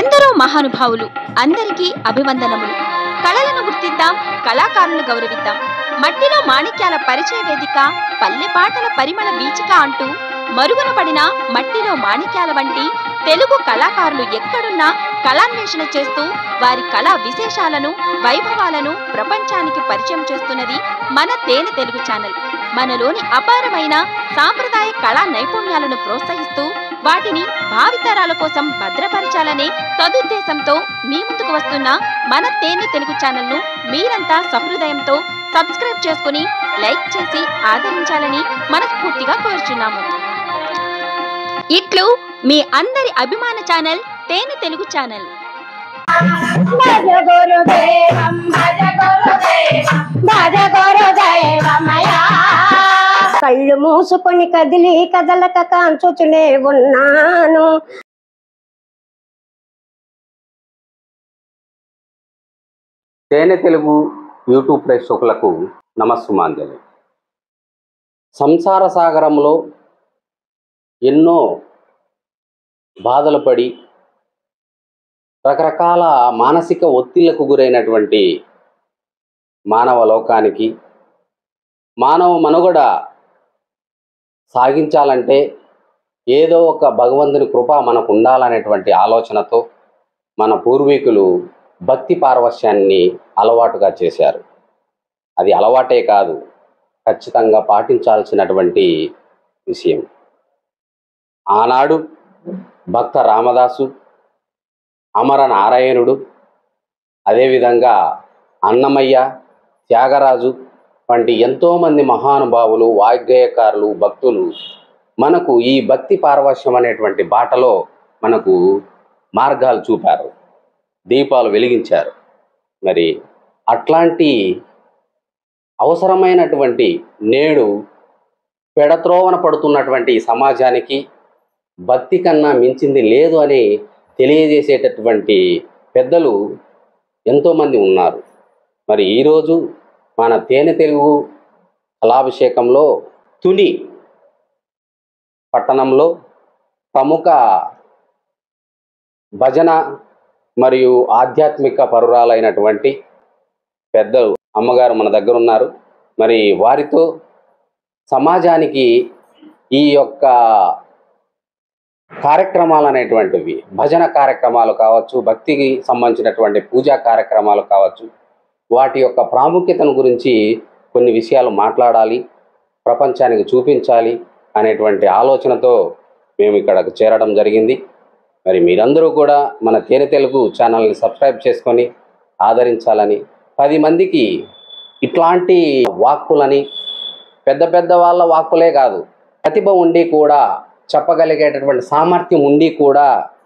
ఎందరో మహానుభావులు అందరికీ అభివందనములు కళలను గుర్తిద్దాం కళాకారులను గౌరవిద్దాం మట్టిలో మాణిక్యాల పరిచయ వేదిక పల్లె పాటల పరిమళ వీచిక అంటూ మరుగున పడిన మట్టిలో మాణిక్యాల వంటి తెలుగు కళాకారులు ఎక్కడున్నా కళాన్వేషణ చేస్తూ వారి కళా విశేషాలను వైభవాలను ప్రపంచానికి పరిచయం చేస్తున్నది మన తేనె తెలుగు ఛానల్ మనలోని అపారమైన సాంప్రదాయ కళా నైపుణ్యాలను ప్రోత్సహిస్తూ వాటిని భావితరాల కోసం భద్రపరచాలనే సదుద్దేశంతో మీ ముందుకు వస్తున్న మన తేనె తెలుగు ఛానల్ను మీరంతా సహృదయంతో సబ్స్క్రైబ్ చేసుకుని లైక్ చేసి ఆదరించాలని మనస్ఫూర్తిగా కోరుచున్నాము ఇట్లు మీ అందరి అభిమాన ఛానల్ తేనె తెలుగు ఛానల్ భజ గురుదేవం భజ గురుదేవం భజ గురుదేవమయా కళ్ళు మూసుకొని కదిలి కదలక కాంచుచునే ఉన్నాను తేనె తెలుగు యూట్యూబ్ ప్రేక్షకులకు నమస్సుమాంజలి సంసార సాగరంలో ఎన్నో బాధలు పడి రకరకాల మానసిక ఒత్తిళ్లకు గురైనటువంటి మానవ లోకానికి మానవ మనుగడ సాగించాలంటే ఏదో ఒక భగవంతుని కృప మనకు ఉండాలనేటువంటి ఆలోచనతో మన పూర్వీకులు భక్తి పారవశ్యాన్ని అలవాటుగా చేశారు అది అలవాటే కాదు ఖచ్చితంగా పాటించాల్సినటువంటి విషయం ఆనాడు భక్త రామదాసు అమర నారాయణుడు అదేవిధంగా అన్నమయ్య త్యాగరాజు వంటి ఎంతోమంది మహానుభావులు వాగ్గేయకారులు భక్తులు మనకు ఈ భక్తి పారవశ్యం అనేటువంటి బాటలో మనకు మార్గాలు చూపారు దీపాలు వెలిగించారు మరి అట్లాంటి అవసరమైనటువంటి నేడు పెడత్రోవన పడుతున్నటువంటి ఈ సమాజానికి భక్తి కన్నా మించింది లేదు అని తెలియజేసేటటువంటి పెద్దలు ఎంతోమంది ఉన్నారు మరి ఈరోజు మన తేనె తెలుగు కళాభిషేకంలో తుని పట్టణంలో ప్రముఖ భజన మరియు ఆధ్యాత్మిక పరురాలైనటువంటి పెద్దలు అమ్మగారు మన దగ్గర ఉన్నారు మరి వారితో సమాజానికి ఈ యొక్క కార్యక్రమాలు అనేటువంటివి భజన కార్యక్రమాలు కావచ్చు భక్తికి సంబంధించినటువంటి పూజా కార్యక్రమాలు కావచ్చు వాటి యొక్క ప్రాముఖ్యతను గురించి కొన్ని విషయాలు మాట్లాడాలి ప్రపంచానికి చూపించాలి అనేటువంటి ఆలోచనతో మేము ఇక్కడకు చేరడం జరిగింది మరి మీరందరూ కూడా మన తేనె తెలుగు ఛానల్ని సబ్స్క్రైబ్ చేసుకొని ఆదరించాలని పది మందికి ఇట్లాంటి వాక్కులని పెద్ద పెద్ద వాళ్ళ వాక్కులే కాదు ప్రతిభ ఉండి కూడా చెప్పగలిగేటటువంటి సామర్థ్యం ఉండి కూడా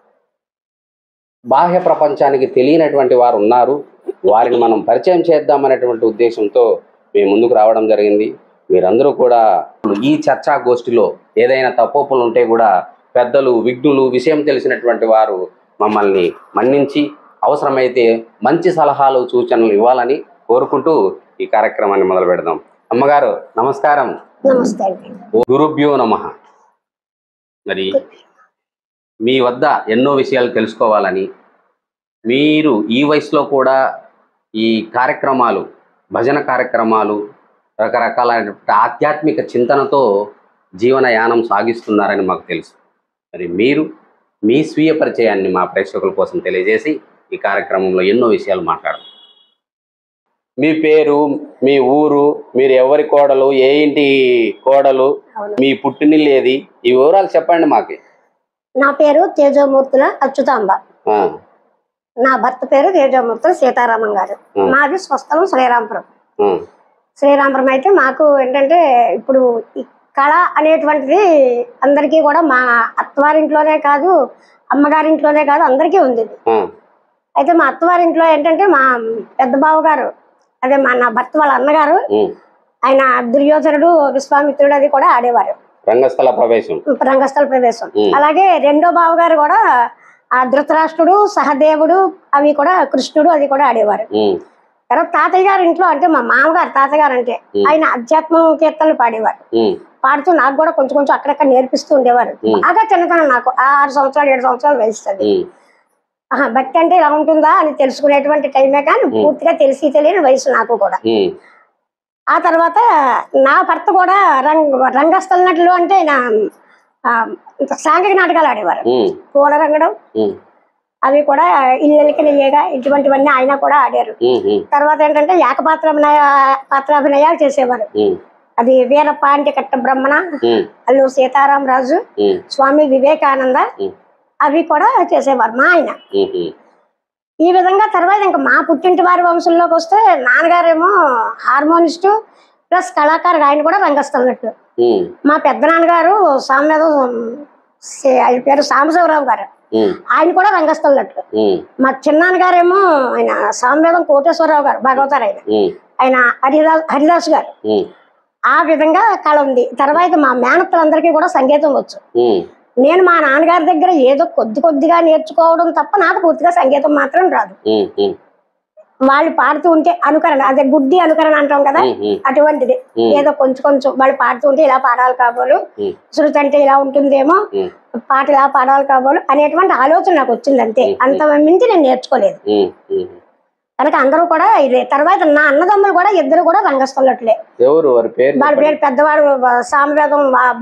బాహ్య ప్రపంచానికి తెలియనటువంటి వారు ఉన్నారు వారిని మనం పరిచయం చేద్దామనేటువంటి ఉద్దేశంతో మేము ముందుకు రావడం జరిగింది మీరందరూ కూడా ఈ చర్చా గోష్ఠిలో ఏదైనా తప్పొప్పులు ఉంటే కూడా పెద్దలు విఘ్నులు విషయం తెలిసినటువంటి వారు మమ్మల్ని మన్నించి అవసరమైతే మంచి సలహాలు సూచనలు ఇవ్వాలని కోరుకుంటూ ఈ కార్యక్రమాన్ని మొదలు పెడదాం అమ్మగారు నమస్కారం నమస్తే అండి గురుభ్యో నమ మరి మీ వద్ద ఎన్నో విషయాలు తెలుసుకోవాలని మీరు ఈ వయసులో కూడా ఈ కార్యక్రమాలు భజన కార్యక్రమాలు రకరకాలైనటువంటి ఆధ్యాత్మిక చింతనతో జీవనయానం సాగిస్తున్నారని మాకు తెలుసు మరి మీరు మీ స్వీయ పరిచయాన్ని మా ప్రేక్షకుల కోసం తెలియజేసి ఈ కార్యక్రమంలో ఎన్నో విషయాలు మాట్లాడదాం మీ పేరు మీ ఊరు మీరు ఎవరి కోడలు ఏ ఇంటి కోడలు అవును. మీ పుట్టినిల్లు ఏది ఈ వివరాలు చెప్పండి మాకు నా పేరు తేజోమూర్తుల అచ్యుతాంబ ఆ, నా భర్త పేరు తేజోమూర్తుల సీతారామన్ గారు Hmm. మాది స్వస్థలం శ్రీరాంపురం ఆ, శ్రీరాంపురం అయితే మాకు ఏంటంటే ఇప్పుడు ఈ కళ అనేటువంటిది అందరికీ కూడా మా అత్తవారింట్లోనే కాదు అమ్మగారింట్లోనే కాదు అందరికీ ఉంది ఇది. ఆ, అయితే మా అత్తవారింట్లో ఏంటంటే మా పెద్ద బావ గారు అదే మా నా భర్త వాళ్ళ అన్నగారు ఉమ్. ఆయన దుర్యోధనుడు విశ్వామిత్రుడు అది కూడా ఆడేవారు రంగస్థల ప్రవేశం రంగస్థల ప్రవేశం Hmm. అలాగే రెండో బావ గారు కూడా ఆ ధృతరాష్ట్రుడు సహదేవుడు అవి కూడా కృష్ణుడు అది కూడా ఆడేవారు ఉమ్, తర్వాత తాతయ్య గారి ఇంట్లో అంటే మా మామగారు తాతగారు అంటే Hmm. ఆయన అధ్యాత్మం కీర్తనలు పాడేవారు ఉమ్, పాడుతూ నాకు కూడా కొంచెం కొంచెం అక్కడక్కడ నేర్పిస్తూ ఉండేవారు Hmm. బాగా చిన్నతనం నాకు ఆ ఆరు సంవత్సరాలు ఏడు సంవత్సరాలు వయసు అది ఉమ్, ఆహా, భక్తి అంటే ఇలా ఉంటుందా అని తెలుసుకునేటువంటి టైమే కానీ పూర్తిగా తెలిసి తెలియని వయసు నాకు కూడా ఉమ్, ఆ తర్వాత నా భర్త కూడా రంగ రంగస్థల నటులు అంటే నా ఆ, సాంఘిక నాటకాలు ఆడేవారు ఉమ్, పూల రంగడం ఉమ్, అవి కూడా ఇళ్ళకి నెయ్యగా ఇటువంటివన్నీ ఆయన కూడా ఆడారు ఉమ్, ఉమ్, తర్వాత ఏంటంటే ఏకపాత్ర పాత్రాభినయాలు చేసేవారు ఉమ్, అది వీరప్ప అంటే కట్ట బ్రహ్మణ ఉమ్, అల్లు సీతారామరాజు ఉమ్, స్వామి వివేకానంద ఉమ్. అవి కూడా చేసేవారు మా ఆయన ఉమ్, ఉమ్, ఈ విధంగా తర్వాత ఇంకా మా పుట్టింటి వారి వంశంలోకి వస్తే నాన్నగారేమో హార్మోనిస్టు ప్లస్ కళాకారుడు ఆయన కూడా రంగస్థలనట్టు ఉమ్, మా పెద్ద నాన్నగారు సామ్యదం సే- ఆయన పేరు సాంబశివరావు గారు ఉమ్, ఆయన కూడా రంగస్థలనట్టు ఉమ్, మా చిన్నాన్నగారేమో ఆయన సామ్వేదం కోటేశ్వరరావు గారు భాగవతారు ఆయన ఉమ్, ఆయన హరిదాస్ హరిదాస్ గారు ఉమ్, ఆ విధంగా కళ ఉంది తర్వాత మా మేనత్తలందరికీ కూడా సంగీతం వచ్చు ఉమ్, నేను మా నాన్నగారి దగ్గర ఏదో కొద్ది కొద్దిగా నేర్చుకోవడం తప్ప నాకు పూర్తిగా సంగీతం మాత్రం రాదు ఉమ్, ఉమ్, వాళ్ళు పాడుతూ ఉంటే అనుకరణ అదే గుడ్డి అనుకరణ అంటాం కదా ఉమ్, ఉమ్, అటువంటిది ఉమ్. ఏదో కొంచెం కొంచెం వాళ్ళు పాడుతూ ఉంటే ఇలా పాడాలి కాబోలు ఉమ్. శృతి అంటే ఇలా ఉంటుందేమో ఉమ్. పాట ఇలా పాడాలి కాబోలు అనేటువంటి ఆలోచన నాకు వచ్చింది అంతే ఉమ్. అంత మించి నేను నేర్చుకోలేదు ఉమ్, ఉమ్. కనుక అందరూ కూడా ఇదే తర్వాత నా అన్నదమ్ములు కూడా ఇద్దరు కూడా రంగస్థలట్లే ఎవరు వారి పేరు వాడి పేరు పెద్దవాడు వ- సామవేదం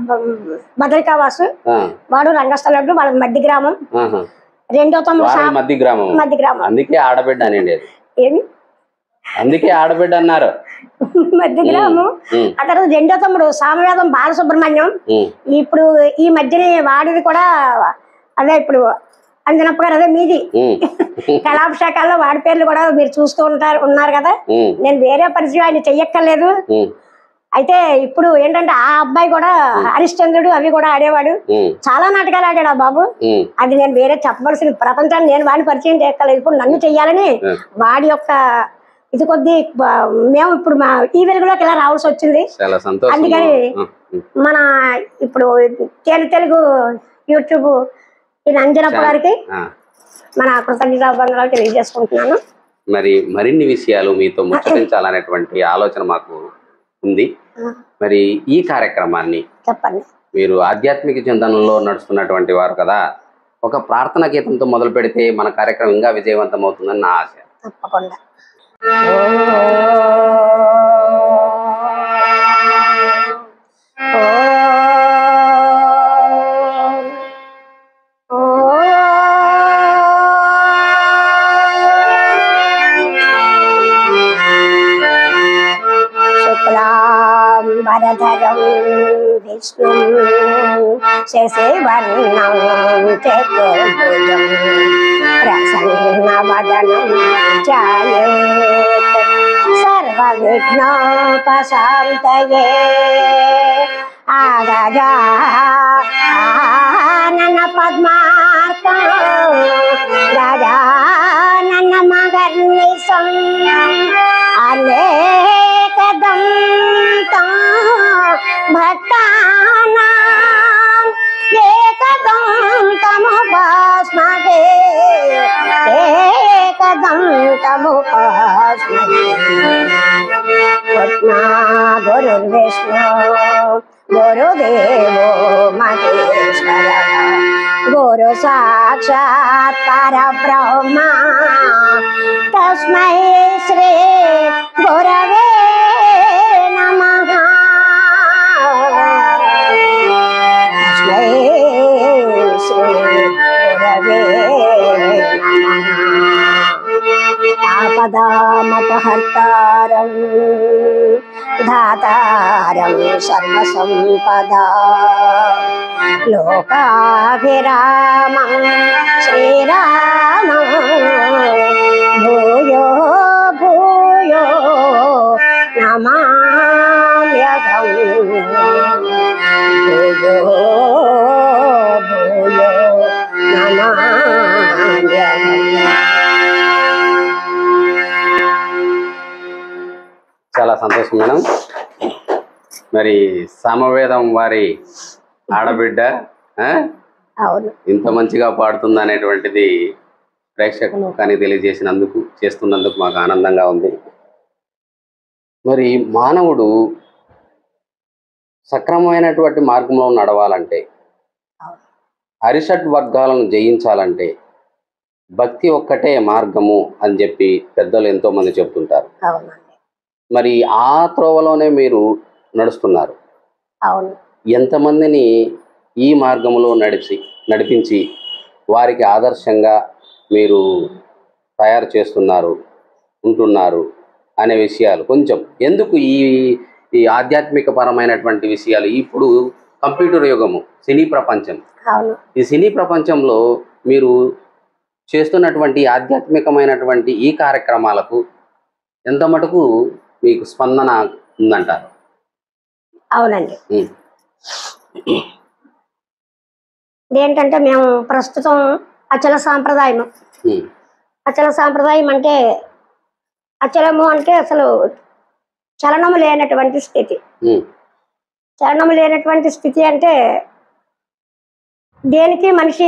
భద్రికావాసు ఆ, వాడు రంగస్థలట్లు వాళ్ళ మధ్య గ్రామం ఆహా. రెండో తమ్ముడు వారి సా- మధ్య గ్రామం మధ్య గ్రామం అందుకే ఆడబిడ్డ అనేది ఏమి అందుకే ఆడబిడ్డ అన్నారు మధ్య గ్రామం ఉమ్, ఆ తర్వాత రెండో తమ్ముడు సామవేదం బాలసుబ్రహ్మణ్యం ఉమ్, ఇప్పుడు ఈ మధ్యనే వాడిది కూడా అదే ఇప్పుడు అంజనప్ప గారు అదే మీది ఉమ్, కళాభిషేకాల్లో వాడి పేర్లు కూడా మీరు చూస్తూ ఉంటారు ఉన్నారు కదా ఉమ్, నేను వేరే పరిచయం ఆయన చెయ్యక్కర్లేదు ఉమ్, అయితే ఇప్పుడు ఏంటంటే ఆ అబ్బాయి కూడా హరిశ్చంద్రుడు అవి కూడా ఆడేవాడు ఉమ్, చాలా నాటకాలు ఆడాడు ఆ బాబు ఉమ్, అది నేను వేరే చెప్పవలసిన ప్రపంచాన్ని నేను వాడిని పరిచయం చేయక్కర్లేదు ఇప్పుడు నన్ను చెయ్యాలని ఉమ్. వాడి యొక్క ఇది కొద్ది బ- మేము ఇప్పుడు మా ఈ వెలుగులోకి ఇలా రావాల్సి వచ్చింది చాలా సంతోషం అందుకని ఉమ్, ఉమ్. మన ఇప్పుడు తెలుగు తెలుగు యూట్యూబ్ ఈ అంజనప్ప గారికి ఆ, మన కృతజ్ఞతాబంధాలు తెలియజేసుకుంటున్నాను మరి మరిన్ని విషయాలు మీతో ముచ్చటించాలనేటువంటి ఆలోచన మాకు ఉంది ఆ, మరి ఈ కార్యక్రమాన్ని చెప్పండి మీరు ఆధ్యాత్మిక చింతనలో నడుస్తున్నటువంటి వారు కదా ఒక ప్రార్థన గీతంతో మొదలు పెడితే మన కార్యక్రమం ఇంకా విజయవంతం అవుతుందని నా ఆశ తప్పకుండా శుక్లాంబరధరం విష్ణు శశివర్ణం చతుర్భుజం ప్రసన్నవదనం ధ్యాయేత్ సర్వవిఘ్నోపశాంతయే ఆగజా ఆనన పద్మార్కం గజానన మగర్నిశం అనేకదం తం భక్తానాం ఏకదం తముపాస్మహే ఏకదం తముపాస్మహే కృష్ణా గురుర్విష్ణు గురుదేవో మహేశ్వర గురు సాక్షాత్ పరబ్రహ్మ తస్మై శ్రీ గురవే నమః తస్మై శ్రీ గురవే నమః ఆపదామపహర్తారం ధాతారం సర్వసంపదా లోకాభిరామం శ్రీరామం భూయో భూయో నమామ్యహం భూయో భూయో నమామ్యహం చాలా సంతోషం మేడం మరి సామవేదం వారి ఆడబిడ్డ ఆ? అవును ఇంత మంచిగా పాడుతుంది అనేటువంటిది ప్రేక్షకులు కానీ తెలియజేసినందుకు చేస్తున్నందుకు మాకు ఆనందంగా ఉంది మరి మానవుడు సక్రమమైనటువంటి మార్గంలో నడవాలంటే అరిషట్ వర్గాలను జయించాలంటే భక్తి ఒక్కటే మార్గము అని చెప్పి పెద్దలు ఎంతో మంది చెప్తుంటారు అవునండి మరి ఆ త్రోవలోనే మీరు నడుస్తున్నారు అవును ఎంతమందిని ఈ మార్గంలో నడిచి నడిపించి వారికి ఆదర్శంగా మీరు తయారు చేస్తున్నారు ఉంటున్నారు అనే విషయాలు కొంచెం ఎందుకు ఈ ఈ ఆధ్యాత్మిక పరమైనటువంటి విషయాలు ఇప్పుడు కంప్యూటర్ యుగము సినీ ప్రపంచం అవును ఈ సినీ ప్రపంచంలో మీరు చేస్తున్నటువంటి ఆధ్యాత్మికమైనటువంటి ఈ కార్యక్రమాలకు ఎంత మటుకు మీకు స్పందన ఉందంటారు అవునండి ఉం. ఇదేంటంటే మేము ప్రస్తుతం అచల సాంప్రదాయం ఉం. అచల సాంప్రదాయం అంటే అచలము అంటే అసలు చలనము లేనటువంటి స్థితి ఉం. చలనము లేనటువంటి స్థితి అంటే దేనికి మనిషి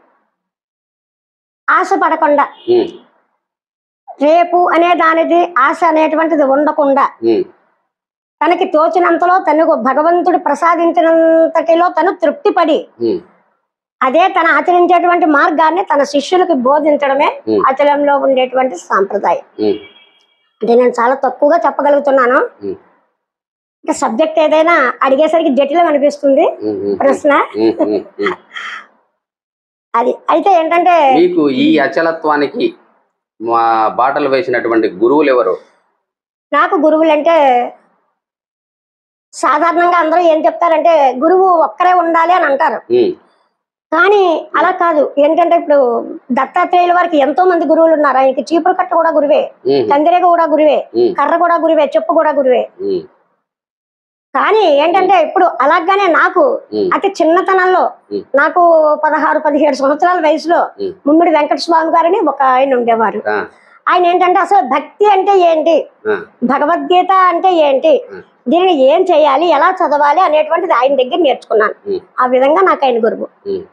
ఆశ పడకుండా ఉం. రేపు అనే దానిది ఆశ అనేటువంటిది ఉండకుండా ఉం. తనకి తోచినంతలో తనకు భగవంతుడు ప్రసాదించినంతటిలో తను తృప్తిపడి ఉం. అదే తన ఆచరించేటువంటి మార్గాన్ని తన శిష్యులకు బోధించడమే ఉం. ఆచరణలో ఉండేటువంటి సాంప్రదాయం ఉం. అంటే నేను చాలా తక్కువగా చెప్పగలుగుతున్నాను ఉం. ఇంకా సబ్జెక్ట్ ఏదైనా అడిగేసరికి జటిలం అనిపిస్తుంది ఉం. ఉం. ప్రశ్న ఉం. ఉం. ఉం. అది అయితే ఏంటంటే మీకు ఈ అచలత్వానికి మా బాటలు వేసినటువంటి గురువులు ఎవరు నాకు గురువులు అంటే సాధారణంగా అందరూ ఏం చెప్తారంటే గురువు ఒక్కరే ఉండాలి అని అంటారు ఉం. కానీ అలా కాదు ఏంటంటే ఇప్పుడు దత్తాత్రేయుల వారికి ఎంతో మంది గురువులు ఉన్నారు ఆయనకి చీపురు కట్ట కూడా గురువే ఉం. కందిరేగ కూడా గురువే ఉం. కర్ర కూడా గురువే చెప్పు కూడా గురువే ఉం. కానీ ఏంటంటే ఇప్పుడు అలాగానే నాకు ఉం. అతి చిన్నతనంలో ఉం. నాకు పదహారు పదిహేడు సంవత్సరాల వయసులో ఉం. ముమ్మిడి వెంకట స్వామి గారని ఒక ఆయన ఉండేవారు ఆ. ఆయన ఏంటంటే అసలు భక్తి అంటే ఏంటి ఆ. భగవద్గీత అంటే ఏంటి ఉం. దీనిని ఏం చేయాలి ఎలా చదవాలి అనేటువంటిది ఆయన దగ్గర నేర్చుకున్నాను ఉం. ఆ విధంగా నాకు ఆయన గురువు ఉం.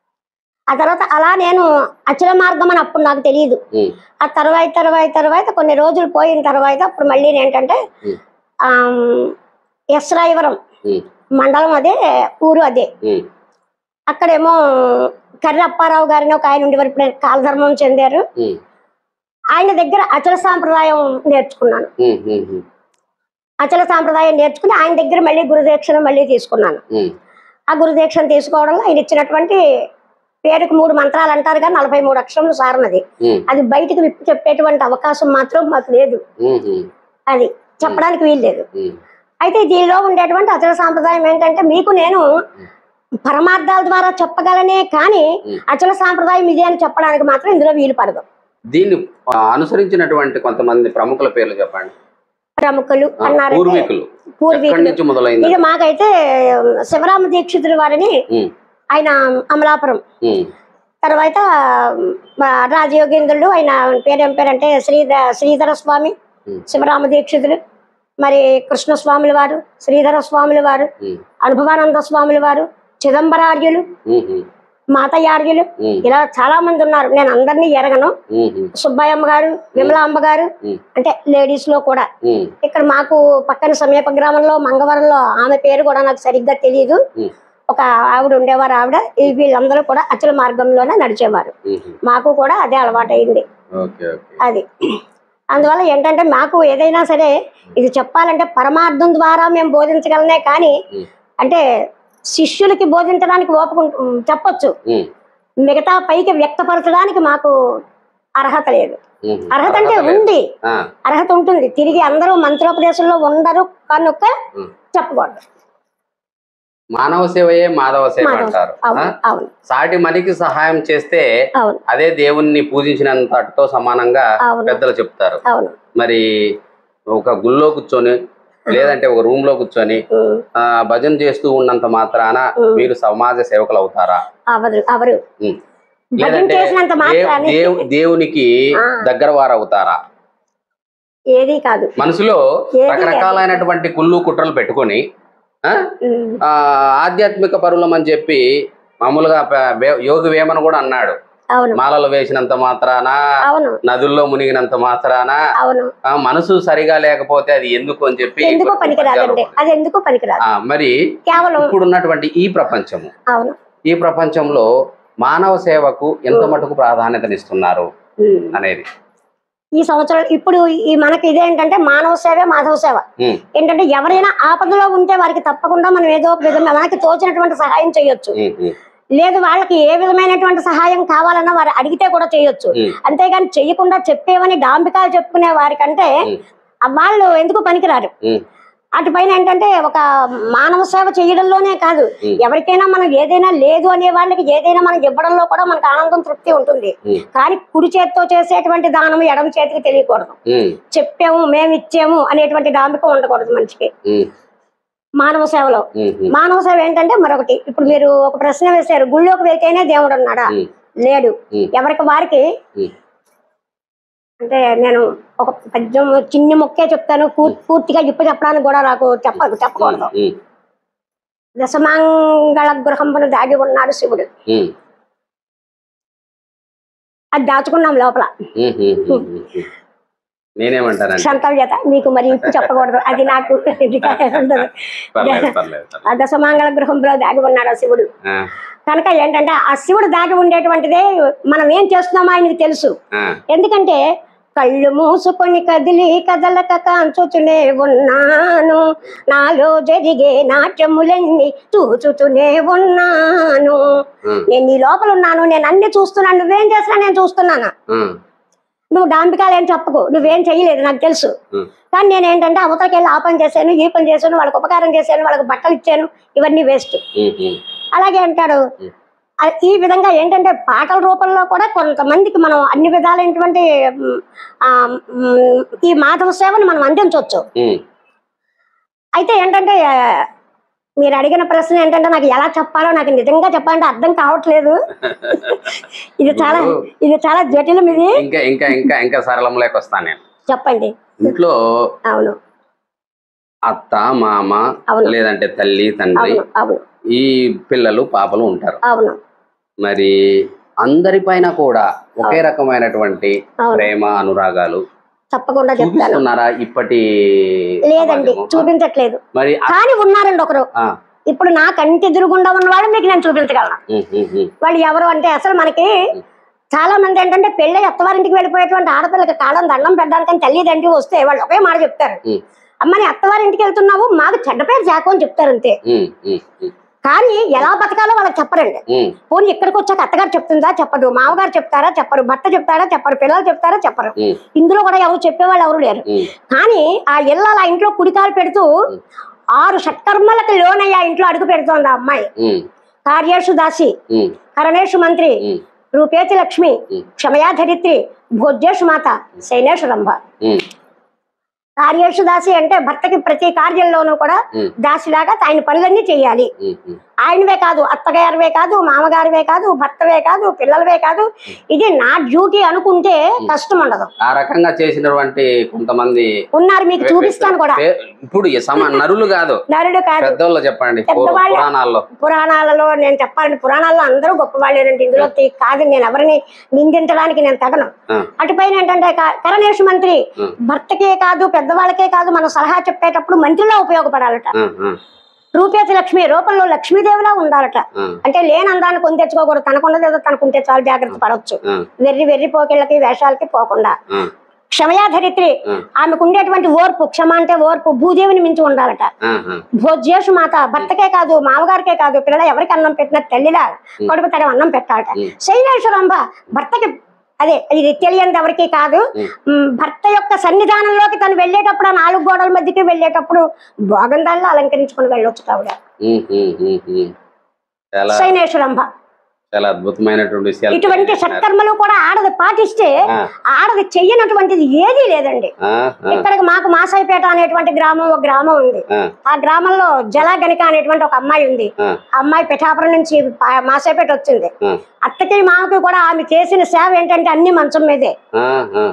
ఆ తర్వాత అలా నేను అచల మార్గం అని అప్పుడు నాకు తెలియదు ఉం. ఆ తర్వాత తర్వాత తర్వాత కొన్ని రోజులు పోయిన తర్వాత అప్పుడు మళ్ళీ ఏంటంటే ఉం. ఆమ్, ఎస్రాయవరం ఉం. మండలం అదే ఊరు అదే ఉం. అక్కడేమో కర్రి అప్పారావు గారిని ఒక ఆయన ఉండేవారు ఇప్పుడు ఆయన కాలధర్మం చెందారు ఉం. ఆయన దగ్గర అచల సాంప్రదాయం నేర్చుకున్నాను ఉం. ఉం. ఉం. అచల సాంప్రదాయం నేర్చుకుని ఆయన దగ్గర మళ్ళీ గురుదీక్షను మళ్ళీ తీసుకున్నాను ఉం. ఆ గురుదీక్షను తీసుకోవడంలో ఆయన ఇచ్చినటువంటి పేరుకు మూడు మంత్రాలు అంటారు కానీ నలభై మూడు అక్షరములు సారనది ఉం. అది బయటికి విప్పి చెప్పేటువంటి అవకాశం మాత్రం మాకు లేదు ఉం. ఉం. అది చెప్పడానికి వీలు లేదు ఉం. అయితే దీనిలో ఉండేటువంటి అచల సాంప్రదాయం ఏంటంటే మీకు నేను పరమార్థాల ద్వారా చెప్పగలనే కానీ ఉం. అచల సాంప్రదాయం ఇదే అని చెప్పడానికి మాత్రం ఇందులో వీలు పడదు దీన్ని ఆ, అనుసరించినటువంటి కొంతమంది ప్రముఖుల పేర్లు చెప్పండి ప్రముఖులు ఆ, అన్నారంటే పూర్వీకులు ఎక్కడి పూర్వీకులు నుంచి మొదలైంది ఇక మాకైతే శివరామ దీక్షితుల వారిని ఉం. ఆయన అమలాపురం ఉం. తర్వాత మా రాజయోగేంద్రుడు ఆయన పేరేం పేరంటే శ్రీధ శ్రీధర స్వామి ఉం. శివరామ దీక్షితులు మరి కృష్ణ స్వాముల వారు శ్రీధర స్వాముల వారు ఉం. అనుభవానంద స్వాముల వారు చిదంబరార్యులు ఉం. ఉం. మాతయ్యార్యులు ఉం. ఇలా చాలా మంది ఉన్నారు నేను అందరినీ ఎరగను ఉం. ఉం. సుబ్బయ్యమ్మ గారు విమలాంబ గారు ఉం. అంటే లేడీస్ లో కూడా ఉం. ఇక్కడ మాకు పక్కన సమీప గ్రామంలో మంగవరంలో ఆమె పేరు కూడా నాకు సరిగ్గా తెలియదు ఉం. ఒక ఆవిడ ఉండేవారు ఆవిడ ఈ వీళ్ళందరూ కూడా అచల మార్గంలోనే నడిచేవారు ఉం. ఉం. మాకు కూడా అదే అలవాటైంది ఓకే ఓకే అది అందువల్ల ఏంటంటే మాకు ఏదైనా సరే ఇది చెప్పాలంటే పరమార్థం ద్వారా మేము బోధించగలనే కానీ ఉం. అంటే శిష్యులకి బోధించడానికి ఓపిక ఉం- చెప్పొచ్చు ఉం. మిగతా పైకి వ్యక్తపరచడానికి మాకు అర్హత లేదు ఉం. అర్హత అంటే అర్హత లేదు. ఉంది ఆ. అర్హత ఉంటుంది తిరిగి అందరూ మంత్రోపదేశంలో ఉండరు కనుక ఉం. చెప్పకూడదు మానవ సేవయే మాధవ సేవ మాధవ అంటారు అవును ఆ? అవును సాటి మనికి సహాయం చేస్తే అవును అదే దేవుణ్ణి పూజించినంతటితో సమానంగా అవును పెద్దలు చెప్తారు అవును మరి ఒక గుళ్ళో కూర్చొని లేదంటే ఒక రూమ్ లో కూర్చొని ఉం. ఆ, భజన చేస్తూ ఉన్నంత మాత్రాన ఉం. మీరు సమాజ సేవకులు అవుతారా అవరు అవరు ఉం. భజన లేదంటే చేసినంత దేవ్- మాత్రాన్ని దేవ్- దేవునికి ఆ. దగ్గర వారు అవుతారా ఏది కాదు మనసులో ఏది రకరకాలైనటువంటి కుళ్ళు కుట్రలు పెట్టుకొని ఆ, ఉం. ఆ, ఆధ్యాత్మిక పరులం అని చెప్పి మామూలుగా ప- వే- యోగి వేమన కూడా అన్నాడు అవును మాలలు వేసినంత మాత్రాన అవును నదుల్లో మునిగినంత మాత్రాన అవును ఆ, మనసు సరిగా లేకపోతే అది ఎందుకు అని చెప్పి ఎందుకో కొన్ని పనికిరాదండి పద్యాలు అది ఎందుకో పనికిరాదు ఆ, మరి కేవలం ఇప్పుడున్నటువంటి ఈ ప్రపంచము అవును ఈ ప్రపంచంలో మానవ సేవకు ఎంత మటుకు ప్రాధాన్యతనిస్తున్నారు ఉమ్. అనేది ఈ సంవత్సరం ఇప్పుడు ఈ మనకి ఇదేంటంటే మానవ సేవే మాధవ సేవ ఉమ్, ఏంటంటే ఎవరైనా ఆపదలో ఉంటే వారికి తప్పకుండా మనం ఏదో ఒక విధంగా మనకి తోచినటువంటి సహాయం చేయొచ్చు ఉమ్, ఉమ్, లేదు వాళ్ళకి ఏ విధమైనటువంటి సహాయం కావాలన్నా వారు అడిగితే కూడా చేయొచ్చు ఉమ్, అంతేగాని చెయ్యకుండా చెప్పేవని డాంబికాలు చెప్పుకునే వారికంటే ఉమ్. ఆ వాళ్ళు ఎందుకు పనికిరారు ఉమ్, అటుపైన ఏంటంటే ఒక మానవ సేవ చేయడంలోనే కాదు ఉమ్. ఎవరికైనా మనం ఏదైనా లేదు అనే వాళ్ళకి ఏదైనా మనం ఇవ్వడంలో కూడా మనకు ఆనందం తృప్తి ఉంటుంది ఉమ్, కానీ కుడి చేతితో చేసేటువంటి దానం ఎడమ చేతికి తెలియకూడదు ఉమ్, చెప్పాము మేము ఇచ్చాము అనేటువంటి డాంబికం ఉండకూడదు మనిషికి ఉమ్, మానవ సేవలో ఉమ్, ఉమ్, మానవ సేవ ఏంటంటే మరొకటి ఇప్పుడు మీరు ఒక ప్రశ్న వేశారు గుళ్ళోకి వెళ్తేనే దేవుడు ఉన్నాడా ఉమ్, లేడు ఉమ్. ఎవరికి వారికి ఉమ్. అంటే నేను ఒక పద్యం చిన్ని మొక్కే చెప్తాను పూర్- పూర్తిగా ఇప్పుడు చెప్పడానికి కూడా నాకు చెప్ప చెప్పకూడదు ఉమ్, దశమాంగళ గృహంపును దాగి ఉన్నాడు శివుడు ఉమ్, అది దాచుకున్నాం లోపల ఉమ్, ఉమ్, ఉమ్, ఉమ్. నేనేమంటానండి సంతవ్యత మీకు మరి ఇప్పుడు చెప్పకూడదు అది నాకు ఇది ఉండదు పర్లేదు పర్లేదు పర్లేదు. ఆ దశమాంగళ గృహంలో దాగి ఉన్నాడు ఆ శివుడు ఆ, కనుక ఏంటంటే ఆ శివుడు దాగి ఉండేటువంటిదే మనం ఏం చేస్తున్నామో ఆయనకి తెలుసు ఆ, ఎందుకంటే కళ్ళు మూసుకొని కదిలి కదలక కాంచుతూనే ఉన్నాను నాలో జరిగే నాట్యములన్నీ చూచుతూనే ఉన్నాను ఉమ్, నేను నీ లోపల ఉన్నాను నేను అన్ని చూస్తున్నాను నువ్వేం చేసినా నేను చూస్తున్నాను ఉమ్, నువ్వు డాంబికాలు ఏం చెప్పకు నువ్వేం చెయ్యలేదు నాకు తెలుసు ఉమ్, కానీ నేను ఏంటంటే అవతలకి వెళ్ళి ఆ పని చేశాను ఈ పని చేశాను వాళ్ళకి ఉపకారం చేశాను వాళ్ళకి బట్టలు ఇచ్చాను ఇవన్నీ వేస్ట్ ఉమ్, ఉమ్, అలాగే అంటాడు ఆ, ఈ విధంగా ఏంటంటే పాటల రూపంలో కూడా కొంతమందికి మనం అన్ని విధాలైనటువంటి మ్, ఆ, మ్, ఈ మాధవ సేవను మనం అందించవచ్చు ఉమ్, అయితే ఏంటంటే ఆ, మీరు అడిగిన ప్రశ్న ఏంటంటే నాకు ఎలా చెప్పాలో నాకు నిజంగా చెప్పాలంటే అర్థం కావట్లేదు ఇది చాలా ఇది చాలా జటిలం ఇది ఇంకా ఇంకా ఇంకా ఇంకా సరళంలోకి వస్తాను నేను చెప్పండి ఇంట్లో అవును అత్త మామ అవును. లేదంటే తల్లి తండ్రి అవును అవును ఈ పిల్లలు పాపలు ఉంటారు అవును మరి అందరిపైన కూడా ఒకే రకమైనటువంటి అవును. ప్రేమ అనురాగాలు తప్పకుండా చెప్తాను చూపిస్తున్నారా ఇప్పటి లేదండి సమాజము? చూపించట్లేదు మరి ఆ- కానీ ఉన్నారండి ఒకరు ఆ, ఇప్పుడు నా కంటి ఎదురుగుండా ఉన్నవాడు మీకు నేను చూపించగలను ఉమ్, ఉమ్, ఉమ్, వాళ్ళు ఎవరు అంటే అసలు మనకి చాలా మంది ఏంటంటే పెళ్ళి అత్తవారింటికి వెళ్ళిపోయేటువంటి ఆడపిల్లకి కాలం దండం పెట్టడానికని తల్లిదండ్రి వస్తే వాళ్ళు ఒకే మాట చెప్తారు ఉమ్, అమ్మ నీ అత్తవారింటికి వెళ్తున్నావు మాకు చెడ్డ పేరు చాకు అని చెప్తారు అంతే ఉమ్, ఉమ్, ఉమ్, కానీ ఎలా బతకాలో వాళ్ళకి చెప్పరండి ఉమ్, పోనీ ఇక్కడికి వచ్చాక అత్తగారు చెప్తుందా చెప్పదు మామగారు చెప్తారా చెప్పరు భర్త చెప్తారా చెప్పరు పిల్లలు చెప్తారా చెప్పరు ఉమ్, ఇందులో కూడా ఎవరు చెప్పేవాళ్ళు ఎవరు లేరు ఉమ్, కానీ ఆ ఇళ్ళ ఆ ఇంట్లో కుడికాలు పెడుతూ ఆరు షట్కర్మలకు లోనయ్యి ఆ ఇంట్లో అడుగు పెడుతోంది ఆ అమ్మాయి ఉమ్, కార్యేషు దాసి ఉమ్, కరణేషు మంత్రి ఉమ్, రూపేతి లక్ష్మి ఉమ్. క్షమయా ధరిత్రి భోజ్యేషు మాత శైనేషు రంభ ఉమ్, కార్యేషు దాసి అంటే భర్తకి ప్రతి కార్యంలోనూ కూడా ఉమ్, దాసిలాగా ఆయన పనులన్నీ చేయాలి ఉమ్, ఉమ్, ఆయనవే కాదు అత్తగారివే కాదు మామగారివే కాదు భర్తవే కాదు పిల్లలవే కాదు ఇది నా డ్యూటీ అనుకుంటే కష్టం ఉండదు ఆ రకంగా చేసినటువంటి కొంతమంది ఉన్నారు మీకు చూపిస్తాను కూడా పే- ఇప్పుడు ఈ సమ నరులు కాదు నరుడు కాదు పెద్దోళ్ళు చెప్పండి పూర్వ- పెద్దవాళ్ళే. పురాణాల్లో పురాణాలలో నేను చెప్పాలంటే పురాణాల్లో అందరూ గొప్పవాళ్ళేనండి ఇందులో తీ- కాదు నేను ఎవరిని నిందించడానికి నేను తగను ఆ, అటుపైన ఏంటంటే క- కరణేష్ మంత్రి ఉం. భర్తకే కాదు పెద్దవాళ్ళకే కాదు మనం సలహా చెప్పేటప్పుడు మంత్రిలో ఉపయోగపడాలట ఆ, ఆ, రూపేతి లక్ష్మి రూపంలో లక్ష్మీదేవిలా ఉండాలట ఆ, అంటే లేని అందాన్ని కొని తెచ్చుకోకూడదు తనకున్నదేదో తనకుంటే చాలు జాగ్రత్త పడవచ్చు ఆ, వెర్రి వెర్రి పోకిళ్ళకి వేషాలకి పోకుండా ఆ, క్షమయా ధరిత్రి ఆ. ఆమెకు ఉండేటువంటి ఓర్పు క్షమ అంటే ఓర్పు భూదేవిని మించి ఉండాలట ఆ, ఆ, భోజ్యేషు మాత భర్తకే కాదు మామగారికే కాదు పిల్లలు ఎవరికి అన్నం పెట్టిన తల్లిలా కడుపు తడ అన్నం పెట్టాలట ఉం. శైలేశ్వరంబ భర్తకి అదే ఇది తెలియనిది ఎవరికి కాదు ఉం. ఉమ్, భర్త యొక్క సన్నిధానంలోకి తను వెళ్ళేటప్పుడు ఆ నాలుగు గోడల మధ్యకి వెళ్ళేటప్పుడు భోగందాల్లో అలంకరించుకుని వెళ్ళొచ్చు ఆవిడ ఉమ్, ఉమ్, ఉమ్, ఉమ్. చాలా శైనేశ్వరంబ చాలా అద్భుతమైనటువంటి విషయాలు ఇటువంటి తెలియజేస్తున్నారు. సత్కర్మలు కూడా ఆడది పాటిస్తే ఆ, ఆడది చెయ్యనటువంటిది ఏదీ లేదండి ఆ, ఆ, ఇక్కడికి మాకు మాసాయిపేట అనేటువంటి గ్రామం ఒక గ్రామం ఉంది ఆ, ఆ గ్రామంలో జలగనిక అనేటువంటి ఒక అమ్మాయి ఉంది ఆ, ఆ అమ్మాయి పిఠాపురం నుంచి పా- మాసాయిపేట వచ్చింది ఆ, అత్తకి మామకి కూడా ఆమె చేసిన సేవ ఏంటంటే అన్ని మంచం మీదే ఆ, ఆ.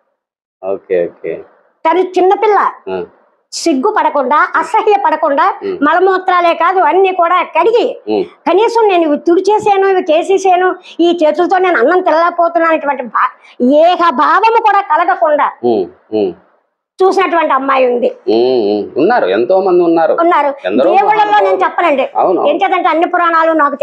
ఓకే ఓకే తను చిన్నపిల్ల ఆ, సిగ్గు పడకుండా అసహ్య పడకుండా ఉం. మలమూత్రాలే కాదు అన్ని కూడా కడిగి ఉమ్, కనీసం నేను ఇవి తుడిచేసాను ఇవి చేసేసాను ఈ చేతులతో నేను అన్నం తినలేకపోతున్నానటువంటి భా ఏక భావము కూడా కలగకుండా ఉమ్, ఉమ్, చూసినటువంటి అమ్మాయి ఉంది ఉమ్, ఉమ్. ఉన్నారు ఎంతో మంది ఉన్నారు ఉన్నారు ఎందరో దేవుళ్ళల్లో నేను మహానుభావులు. చెప్పనండి అవును ఏం చేద్దంటే అన్ని పురాణాలు నాకు తెలియవు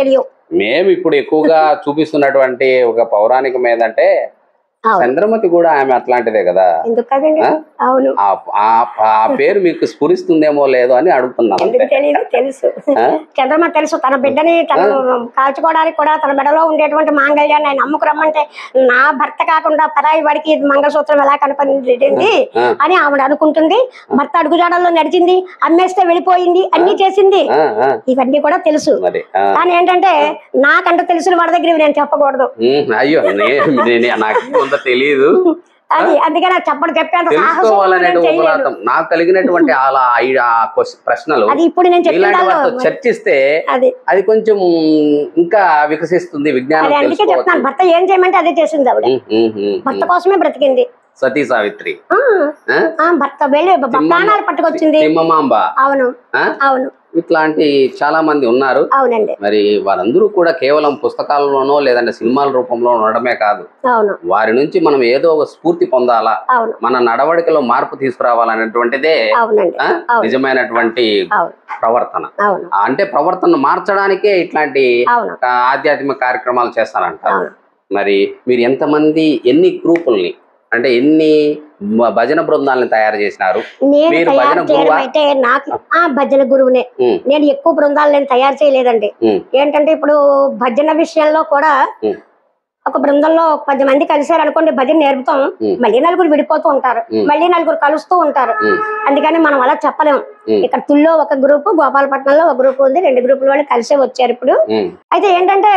మేము ఇప్పుడు ఎక్కువగా చూపిస్తున్నటువంటి ఒక పౌరాణికం ఏంటంటే అవును చంద్రమతి కూడా ఆమె అట్లాంటిదే కదా ఎందుకు కదండి ఆ? అవును ఆ ఆ- ఆ పేరు మీకు స్ఫురిస్తుందేమో లేదో అని అడుగుతున్నాను ఎందుకు అంతే. తెలియదు తెలుసు ఆ? చంద్రమ తెలుసు తన బిడ్డని తను కాల్చుకోవడానికి కూడా తన బిడ్డలో ఉండేటువంటి మాంగళ్యాన్ని ఆయన అమ్ముకు రమ్మంటే నా భర్త కాకుండా పరాయి వాడికి ఇది మంగళసూత్రం ఎలా కనపడింది ఆ. అని ఆవిడ అనుకుంటుంది భర్త అడుగుజాడల్లో నడిచింది అమ్మేస్తే వెళ్ళిపోయింది అన్ని చేసింది ఆ, ఆ, ఇవన్నీ కూడా తెలుసు మరి ఆ. కానీ ఏంటంటే నాకంటే తెలిసిన వాడి దగ్గర ఇవి నేను చెప్పకూడదు ఉమ్, అయ్యో నే- నే- నాకు కొంత తెలియదు అది అందుకే నాకు చెప్పడం చెప్పేంత సాహసం తెలుసుకోవాలనే నేను చేయలేను ఉపరాతం నాకు కలిగినటువంటి అలా ఐ- ఆ క్వశ్చన్- ప్రశ్నలు అది ఇప్పుడు నేను చెప్పిన ఇలాంటి దానిలో వాటితో చర్చిస్తే అది అది కొంచెం ఇంకా వికసిస్తుంది విజ్ఞానం అది అందుకే చెప్తాను తెలుసుకోవచ్చు భర్త ఏం చేయమంటే అదే చేసింది ఆవిడ ఉమ్, ఉమ్, ఉమ్, భర్త ఉమ్. కోసమే బ్రతికింది సతీ సావిత్రి ఆ, ఆ? ఆ, భర్త వెళ్ళి బ- తిమ్మమ్మ- ప్రాణాలు పట్టుకొచ్చింది తిమ్మమాంబ అవును ఆ? అవును ఇట్లాంటి చాలా మంది ఉన్నారు అవునండి మరి వారందరూ కూడా కేవలం పుస్తకాల్లోనో లేదంటే సినిమాల రూపంలో ఉండడమే కాదు అవును వారి నుంచి మనం ఏదో ఒక స్ఫూర్తి పొందాలా అవును మన నడవడికలో మార్పు తీసుకురావాలనేటువంటిదే అవునండి ఆ, అవును. నిజమైనటువంటి అవును ప్రవర్తన అవును ఆ, అంటే ప్రవర్తన మార్చడానికే ఇట్లాంటి అవును ఆ, ఆధ్యాత్మిక కార్యక్రమాలు చేస్తారంటారు అవును మరి మీరు ఎంతమంది ఎన్ని గ్రూపుల్ని అంటే ఎన్ని మ- భజన బృందాలను తయారు చేసినారు నేను మీరు తయారు భజన చేయడం గురువా? అయితే నాకు ఆ భజన గురువునే ఉమ్, నేను ఎక్కువ బృందాలు నేను తయారు చేయలేదండి ఉమ్, ఏంటంటే ఇప్పుడు భజన విషయంలో కూడా ఉమ్. ఒక బృందంలో ఒక పది మంది కలిసారు అనుకోండి భజన నేర్పుతాం ఉమ్. మళ్ళీ నలుగురు విడిపోతూ ఉంటారు ఉమ్. మళ్ళీ నలుగురు కలుస్తూ ఉంటారు ఉమ్, అందుకని మనం అలా చెప్పలేం ఉమ్, ఇక్కడ తుల్లో ఒక గ్రూపు గోపాలపట్నంలో ఒక గ్రూప్ ఉంది రెండు గ్రూపుల వాళ్ళు కలిసే వచ్చారు ఇప్పుడు ఉమ్, అయితే ఏంటంటే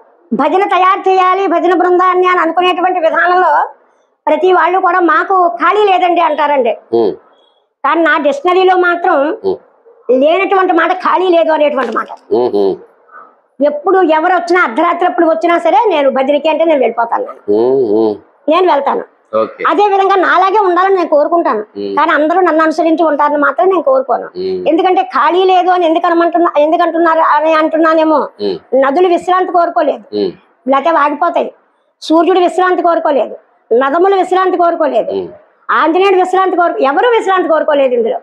భజన తయారు చేయాలి భజన బృందాన్ని అని అనుకునేటువంటి విధానంలో ప్రతి వాళ్ళు కూడా మాకు ఖాళీ లేదండి అంటారండి ఉమ్, కానీ నా డిక్షనరీలో మాత్రం ఉమ్, లేనటువంటి మాట ఖాళీ లేదు అనేటువంటి మాట ఉమ్, ఉమ్, ఎప్పుడు ఎవరు వచ్చినా అర్ధరాత్రి అప్పుడు వచ్చినా సరే నేను భజనకి అంటే నేను వెళ్ళిపోతాను నేను. ఉమ్, ఉమ్. నేను వెళ్తాను ఓకే అదే విధంగా నాలాగే ఉండాలని నేను కోరుకుంటాను ఉమ్, కానీ అందరూ నన్ను అనుసరించి ఉంటారని మాత్రం నేను కోరుకోను ఉమ్, ఎందుకంటే ఖాళీ లేదు అని ఎందుకు అనమంటున్నా ఎందుకంటున్నారు అని అంటున్నానేమో ఉమ్, నదులు విశ్రాంతి కోరుకోలేదు ఉమ్, లేకపోతే ఆగిపోతాయి సూర్యుడు విశ్రాంతి కోరుకోలేదు నదములు విశ్రాంతి కోరుకోలేదు ఉమ్. ఆంజనేయుడు విశ్రాంతి కోరు ఎవరు విశ్రాంతి కోరుకోలేదు ఇందులో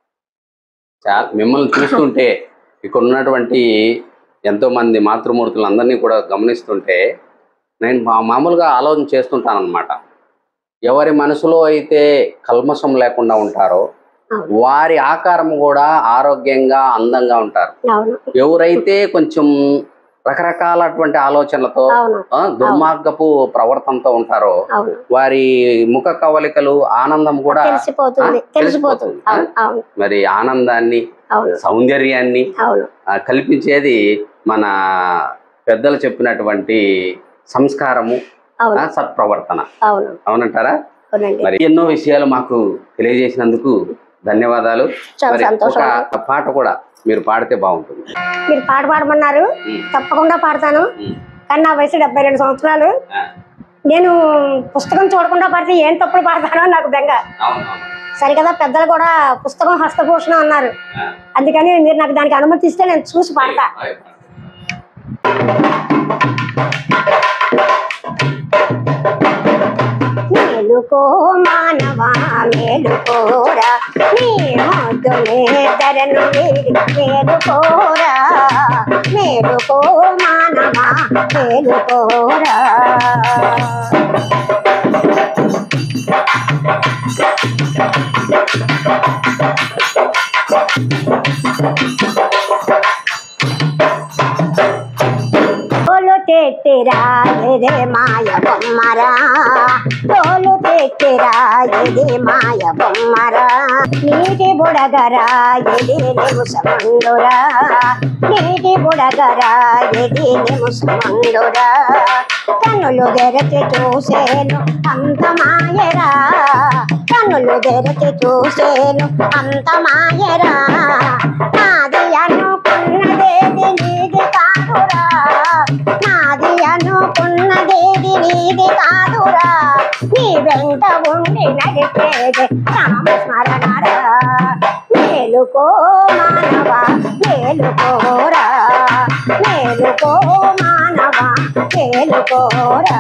చాలా మిమ్మల్ని చూస్తుంటే ఇక్కడ ఉన్నటువంటి ఎంతో మంది మాతృమూర్తులందరినీ కూడా గమనిస్తుంటే నేను మా మామూలుగా ఆలోచన చేస్తుంటాను అనమాట ఎవరి మనసులో అయితే కల్మషం లేకుండా ఉంటారో అవును. వారి ఆకారం కూడా ఆరోగ్యంగా అందంగా ఉంటారు అవును ఎవరైతే కొంచెం రకరకాలటువంటి ఆలోచనలతో అవును ఆ, దుర్మార్గపు ప్రవర్తనతో ఉంటారో అవును వారి ముఖ కవలికలు ఆనందం కూడా తెలిసిపోతుంది ఆ, తెలిసిపోతుంది తెలిసిపోతుంది. ఆ? అవును అవును మరి ఆనందాన్ని అవును సౌందర్యాన్ని అవును ఆ, కల్పించేది మన పెద్దలు చెప్పినటువంటి సంస్కారము అవును ఆ, సత్ప్రవర్తన అవును అవునంటారా అవునండి మరి ఎన్నో విషయాలు మాకు తెలియజేసినందుకు ధన్యవాదాలు చాలా మరి సంతోషం ఒక పాట కూడా మీరు పాడితే బాగుంటుంది మీరు పాట పాడమన్నారు ఉమ్, తప్పకుండా పాడతాను ఉమ్, కానీ నా వయసు డెబ్బై రెండు సంవత్సరాలు ఆ, నేను పుస్తకం చూడకుండా పాడితే ఏం తప్పులు పాడతానో నాకు బెంగ అవును, అవును. సరికదా పెద్దలు కూడా పుస్తకం హస్తభూషణ అన్నారు ఆ, అందుకని మీరు నాకు దానికి అనుమతి ఇస్తే నేను చూసి పాడతా ఆయ్, మేలుకో మానవా మేలుకోరా నీ మొద్దునే ధరను వీడి మేలుకోరా మేలుకో మానవా మేలుకోరా తోలు తెట్టిరా ఇది మాయ బొమ్మరా తోలు తెట్టిరా ఇది మాయ బొమ్మరా నీటి బుడగరా ఇది నిముసమండురా నీటి బుడగరా ఇది నిముసమండురా కన్నులు తెరచి చూసేను అంత మాయరా కన్నులు తెరచి చూసేను అంత మాయరా నాది అనుకున్నదేది నీది కాదురా నాది అనుకున్నదేది నీది కాదురా నీ వెంట ఉండి నడిపేది రామస్మరణరా మేలుకో మానవా మేలుకోరా మేలుకో మానవా మేలుకోరా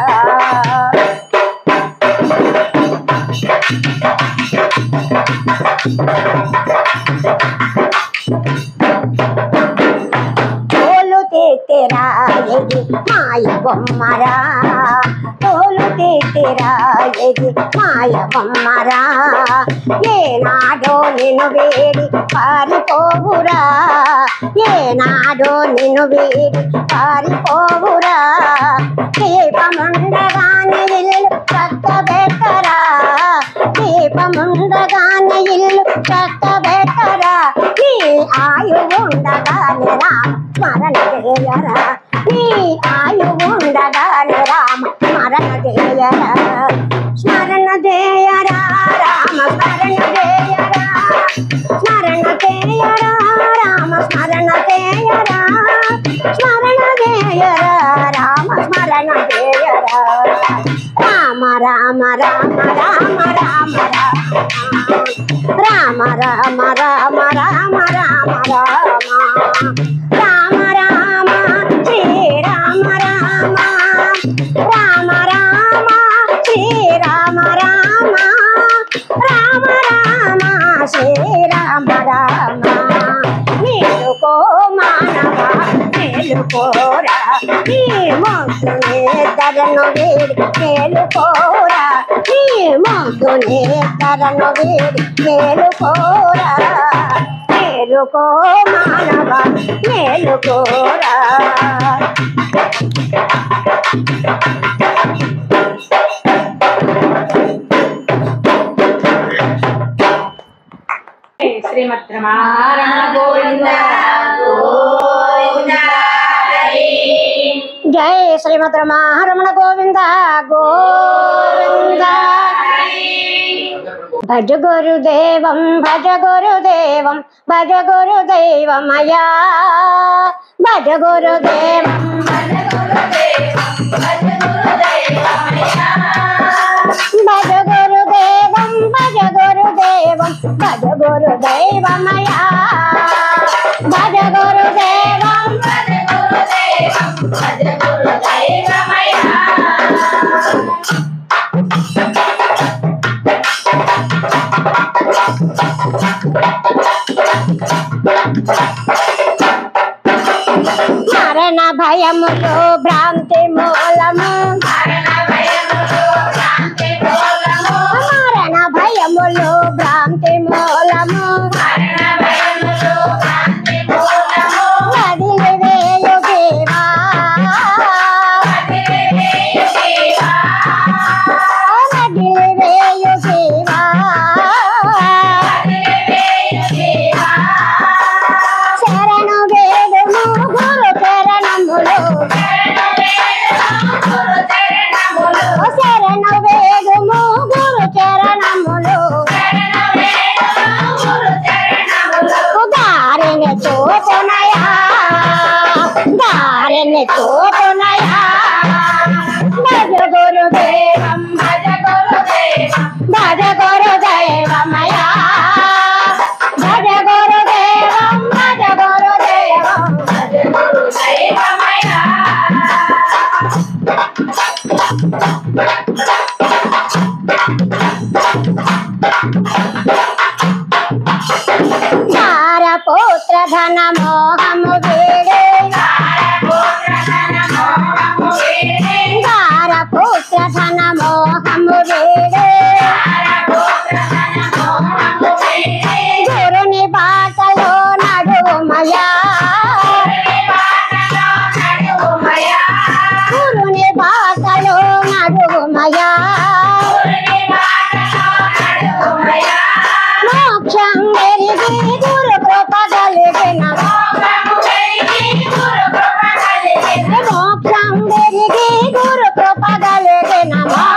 తోలు తెచ్చి తీతిరా ఇది మాయ బొమ్మరా తోలు తీతిరా ఇది మాయ బొమ్మరా ఏనాడో నిన్ను వేడి పారిపోవురా ఏనాడో నిన్ను వేడి పారిపోవురా దీపముండగానే ఇల్లు చక్కబెట్టరా దీపముండగానే ఇల్లు చక్కబెట్టరా నీ ఆయు ఉండగానే రామ స్మరణ చేయరా నీ ఆయు ఉండగానే రామ స్మరణ చేయరా స్మరణ చేయరా రామ స్మరణ చేయరా స్మరణ చేయరా రామ స్మరణ చేయరా స్మరణ చేయరా రామ స్మరణ చేయరా రామ రామ రామ రామ రామ రామ రామ రామ రామ రామ రామ రామ రామ శ్రీ రామ రామ రామ రామ శ్రీ రామ రామ రామ రామ శ్రీ రామ రామ మేలుకో మానవ మేలుకోరా నీ మొద్దునే తరను వేడి మేలుకోరా నీ మొద్దునే తరను వేడి మేలుకోరా మేలుకో మానవ మేలుకోరా శ్రీమద్ రమారమణ గోవింద గోవింద జై శ్రీమద్ రమారమణ గోవింద గోవింద భజ గురుదేవం భజ గురుదేవం భజ గురుదేవమయా భజ గురుదేవం భజ గురుదేవం భజ గురుదేవం భజ గురుదేవమయా భజ గురుదేవం మరణ భయముతో భ్రాంతి మూలము మరణ భయములు భ్రాంతి మూలము వదిలి వేయు దేవా వదిలి వేయు దేవా శరణు వేడుము గురు చరణములు శరణు వేడుము గురు చరణములు దారిని చూపునయా దారిని చూపునయా భజ గురుదేవం భజ గురుదేవం భజ గురుదేవమయా భజ గురుదేవం భజ గురుదేవం భజ పుత్ర ధన మోహము వీడే దార పుత్ర ధన మోహము వీడే గురుని బాటలో నడుమయా గురుని బాటలో నడుమయా మోక్షం ఎరిగి గురు కృప కలిగిన మోక్షం ఎరిగి గురు కృప కలిగిన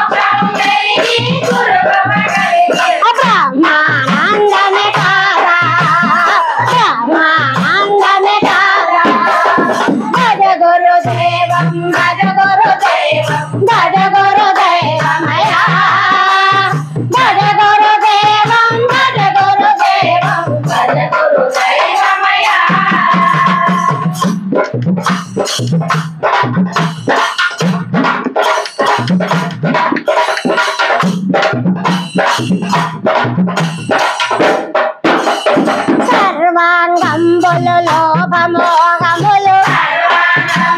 బ్రహ్మానందమే కాదా బ్రహ్మానందమే కాదా భజ గురుదేవం భజ గురుదేవం భజ గురుదేవమయా భజ గురుదేవం భజ గురుదేవం భజ గురుదేవమయా సర్వాంగంబులు లోభమోహములు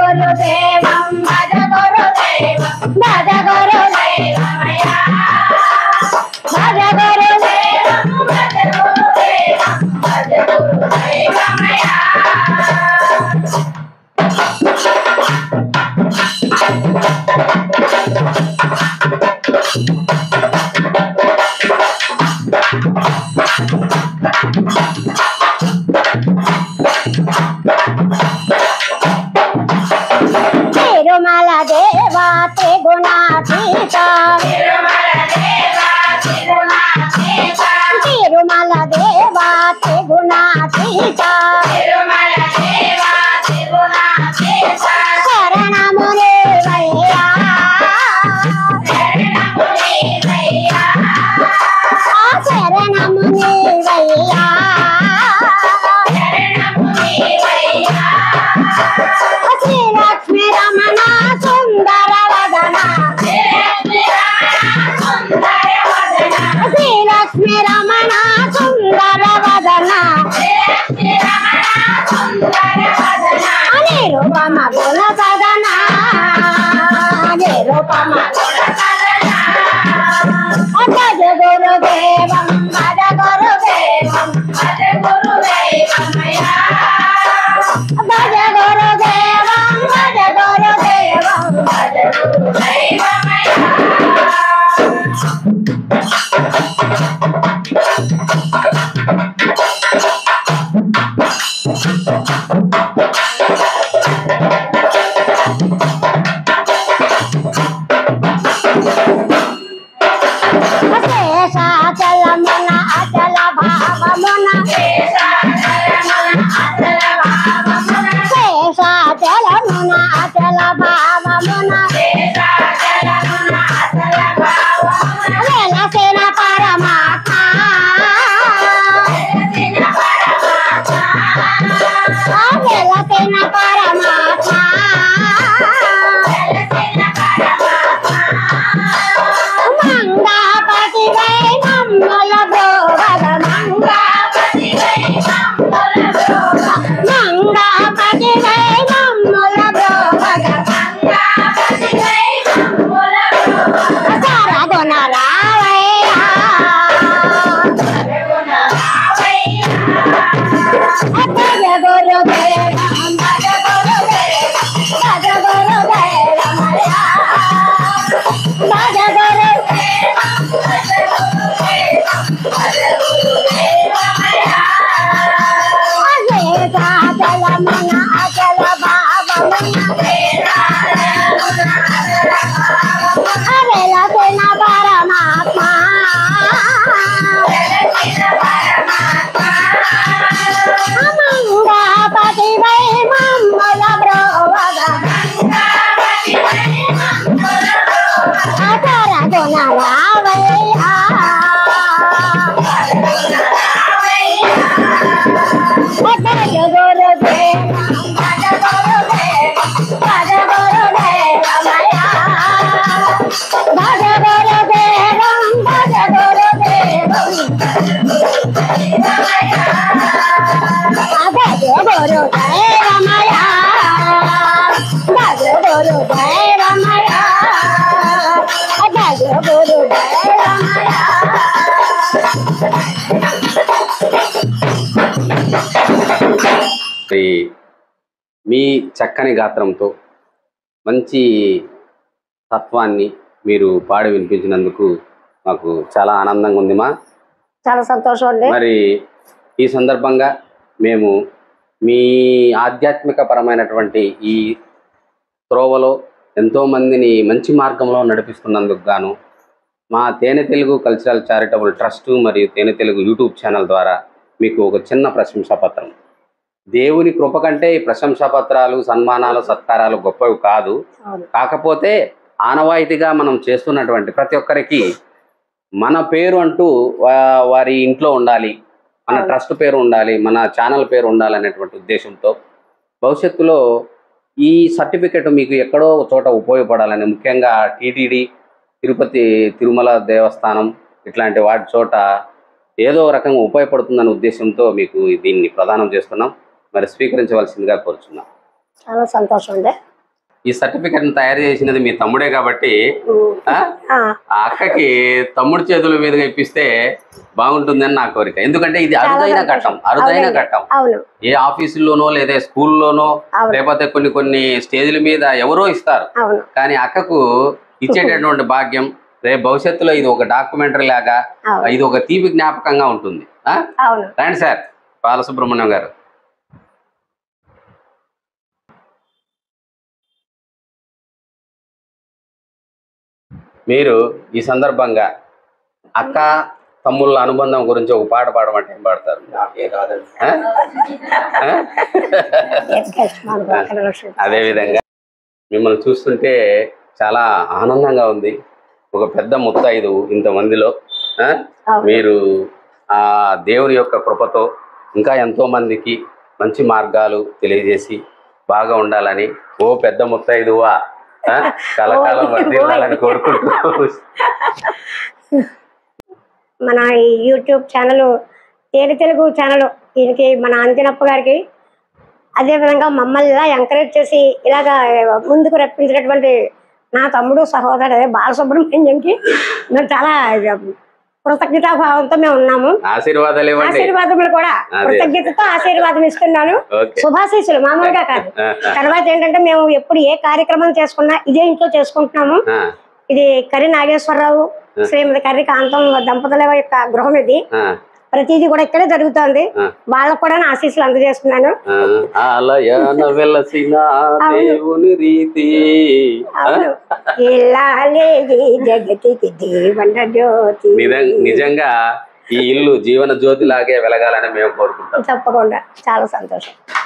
గురుదేవం భజ గురుదేవం భజ గురుదేవమయ భజ గురుదేవం భజ గురుదేవం భజ గురుదేవమయ తిరుమల దేవా త్రిగుణాతీత తిరుమల దేవా త్రిగుణాతీత శరణముని వయ్యా ఆ శరణముని వయ్యా శ్రీ లక్ష్మీ రమణ సుందర వదన శ్రీ లక్ష్మీ రమణ సుందర వదన నిరుపమ గుణ సదన నిరుపమ భజ గురుదేవం భజ గురుదేవం భజ గురుదేవం భజ గురుదేవం భజ గురుదేవం శేషాచలమున అచల భావమున శేషాచలమున అచల భావమున వెలసిన పరమాత్మ ఆ వెలసిన పరమాత్మ మంగాపతి వై మమ్మల బ్రోవగ మంగాపతి వై మంగాపతి వై మమ్మల బ్రోవగ సరగుణ రావయ్యా భజ గురుదేవం భజ గురుదేవం భజ గురుదేవమయా భజ గురుదేవం అజలమున అజల భావమున అరెలసిన పరమాత్మ అమంగాపతి వై మమ్మల బ్రోవగ అతర గుణ రావయ్యా భజ గురుదేవం భజ గురుదేవం భజ గురుదేవమయా భజ గురుదేవం భజ గురుదేవం భజ గురుదేవమయా భజ గురుదేవమయా భజ గురుదేవమయా మరి మీ చక్కని గాత్రంతో మంచి తత్వాన్ని మీరు పాడి వినిపించినందుకు మాకు చాలా ఆనందంగా ఉంది మా చాలా సంతోషం అండి మరి ఈ సందర్భంగా మేము మీ ఆధ్యాత్మిక పరమైనటువంటి ఈ త్రోవలో ఎంతో మందిని మంచి మార్గంలో నడిపిస్తున్నందుకు గాను మా తేనె తెలుగు కల్చరల్ చారిటబుల్ ట్రస్ట్ మరియు తేనె తెలుగు యూట్యూబ్ ఛానల్ ద్వారా మీకు ఒక చిన్న ప్రశంసా పత్రం దేవుని కృప కంటే ఈ ప్రశంసా పత్రాలు సన్మానాలు సత్కారాలు గొప్పవి కాదు అవును. కాకపోతే ఆనవాయితీగా మనం చేస్తున్నటువంటి ప్రతి ఒక్కరికి మన పేరు అంటూ వా- వారి ఇంట్లో ఉండాలి మన అవును. ట్రస్ట్ పేరు ఉండాలి మన ఛానల్ పేరు ఉండాలి అనేటువంటి ఉద్దేశంతో భవిష్యత్తులో ఈ సర్టిఫికెట్ మీకు ఎక్కడో ఒక చోట ఉపయోగపడాలని ముఖ్యంగా టీటీడీ తిరుపతి తిరుమల దేవస్థానం ఇట్లాంటి వాటి చోట ఏదో రకంగా ఉపయోగపడుతుందనే ఉద్దేశంతో మీకు దీన్ని ప్రదానం చేస్తున్నాం మరి స్వీకరించవలసిందిగా కోరుచున్నాం చాలా సంతోషం అండి ఈ సర్టిఫికెట్ తయారు చేసినది మీ తమ్ముడే కాబట్టి ఉమ్. ఆ, ఆ, ఆ అక్కకి తమ్ముడి చేతుల మీదుగా ఇప్పిస్తే బాగుంటుందని నా కోరిక ఎందుకంటే ఇది చాలా అరుదైన సంతోషం. ఘట్టం అరుదైన అవునండి. ఘట్టం అవును ఏ ఆఫీసుల్లోనో లేదా స్కూల్లోనో అవును లేకపోతే కొన్ని కొన్ని స్టేజ్ల మీద ఎవరో ఇస్తారు అవును కానీ అక్కకు ఇచ్చేటటువంటి భాగ్యం రేపు భవిష్యత్తులో ఇది ఒక డాక్యుమెంటరీ లాగా అవును ఇది ఒక తీపి జ్ఞాపకంగా ఉంటుంది ఆ? అవును రండి సార్ బాలసుబ్రహ్మణ్యం గారు మీరు ఈ సందర్భంగా అక్క తమ్ముళ్ళ అనుబంధం గురించి ఒక పాట పాడమంటే ఏం పాడతారు ఆ? ఆ? యజ్ఞస్మాన్ గోకర్ణలక్ష్మి. అదే విధంగా మిమ్మల్ని చూస్తుంటే చాలా ఆనందంగా ఉంది ఒక పెద్ద ముత్తైదు ఇంతమందిలో ఆ? అవును. మీరు ఆ దేవుని యొక్క కృపతో ఇంకా ఎంతో మందికి మంచి మార్గాలు తెలియజేసి బాగా ఉండాలని ఓ పెద్ద ముత్తైదువా ఆ? కలకాలం వర్ధిల్లాలని కోరుకుంటూ మన ఈ యూట్యూబ్ ఛానల్ తేలి తెలుగు ఛానల్ దీనికి మన అంజనప్ప గారికి అదేవిధంగా మమ్మల్ని ఇలా ఎంకరేజ్ చేసి ఇలాగా ముందుకు రప్పించినటువంటి నా తమ్ముడు సహోదరు అదే బాలసుబ్రహ్మణ్యంకి మేము చాలా కృతజ్ఞతాభావంతో మేము ఉన్నాము ఆశీర్వాదాలు ఇవ్వండి ఆశీర్వాదములు కూడా అదే. కృతజ్ఞతతో ఆశీర్వాదం ఇస్తున్నాను ఓకే శుభాశీస్సులు మామూలుగా కాదు తర్వాత ఏంటంటే మేము ఎప్పుడు ఏ కార్యక్రమం చేసుకున్నా ఇదే ఇంట్లో చేసుకుంటున్నాము ఆ, ఇది కరి నాగేశ్వరరావు శ్రీమతి కర్రి కాంతం దంపతుల యొక్క గృహం ఇది ఆ, ప్రతిదీ కూడా ఇక్కడే జరుగుతోంది ఆ. వాళ్ళకు కూడా నా ఆశీస్సులు అందజేస్తున్నాను ఆ. ఆలయాన వెలసిన దేవుని రీతి ఆ? అవును ఇల్లాలేది జగతికి జీవన జ్యోతి నిజం- నిజంగా ఈ ఇల్లు జీవన జ్యోతి లాగే వెలగాలని మేము కోరుకుంటాం తప్పకుండా చాలా సంతోషం